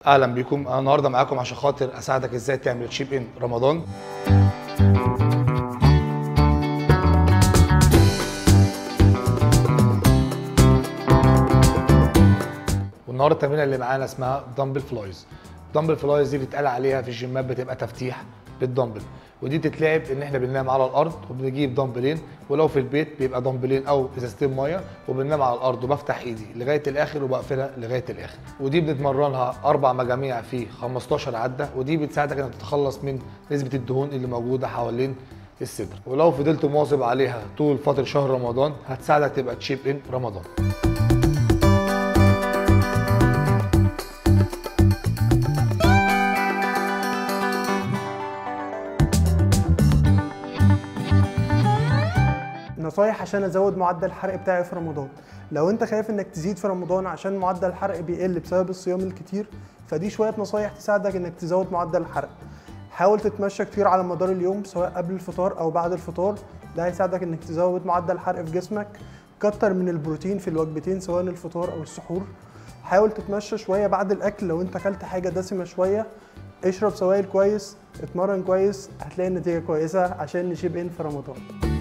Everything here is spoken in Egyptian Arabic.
اهلا بيكم انا النهارده معاكم عشان خاطر اساعدك ازاي تعمل تشيب ان رمضان والنهارده التمرينه اللي معانا اسمها دمبل فلايز دمبل فلايز دي بيتقال عليها في الجيمات بتبقى تفتيح بالدمبل ودي تتلعب ان احنا بننام على الارض وبنجيب دمبلين ولو في البيت بيبقى دمبلين او ازازتين ميه وبننام على الارض وبفتح ايدي لغايه الاخر وبقفلها لغايه الاخر ودي بنتمرنها اربع مجاميع في 15 عده ودي بتساعدك انك تتخلص من نسبه الدهون اللي موجوده حوالين الصدر ولو فضلت مواظب عليها طول فتره شهر رمضان هتساعدك تبقى تشيب ان رمضان نصايح عشان ازود معدل الحرق بتاعي في رمضان لو انت خايف انك تزيد في رمضان عشان معدل الحرق بيقل بسبب الصيام الكتير فدي شويه نصايح تساعدك انك تزود معدل الحرق حاول تتمشى كتير على مدار اليوم سواء قبل الفطار او بعد الفطار ده هيساعدك انك تزود معدل الحرق في جسمك كتر من البروتين في الوجبتين سواء الفطار او السحور حاول تتمشى شويه بعد الاكل لو انت اكلت حاجه دسمه شويه اشرب سوائل كويس اتمرن كويس هتلاقي النتيجه كويسه عشان نشيب ان في رمضان